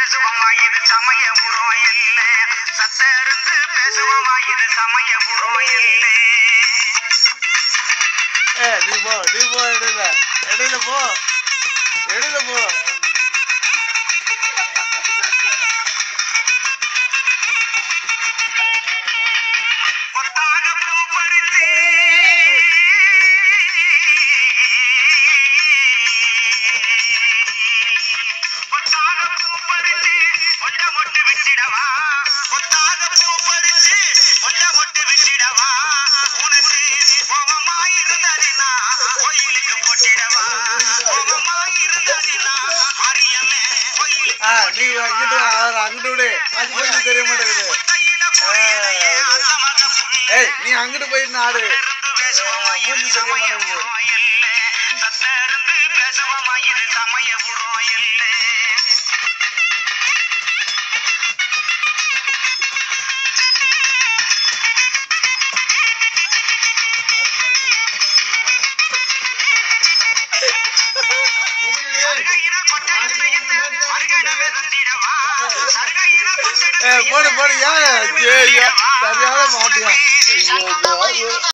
பேசுவோமா இது சமய உரம் இல்ல சத்த இருந்து பேசுவோமா இது சமய உரம் இல்ல ஏ நீ போ நீ போ இடையில இடையில போ இடையில போ கொத்தாக பூ பறித்து கொத்தாக பூ பறித்து கொண்ட மொட்டு விட்டிடவா கொத்தாக பூ பறித்து கொண்ட மொட்டு விட்டிடவா உனக்கு கோபமாயிருந்ததினா கோயிலுக்கு போட்டிடவா கோபமாயிருந்ததினா மாரியம்மே கோயிலுக்கு ஆ நீ அங்கிட்டு வா, அவர் அங்கிட்டு விடு மூஞ்சி தெரிய மாட்டேங்குது கையில போயே அந்த மக புள்ள ஏய் நீ அங்கிட்டு போய் ஆடு இருந்து பேசுவோமா இது மூஞ்சி தெரிய சமய மாட்டேங்குது உரம் இல்ல சத்த இருந்து பேசுவோமா இது சமய உரம் இல்ல சருகையின கொட்டடித்த இந்த மருகனவே தந்திடவா சருகையின கொட்டடித்த ஏ போடு போடு ஏன் இந்த ஏய், ஏய், மருகனவே சரியான மாட்டியா தந்திடவா. ஐயோ ஐயோ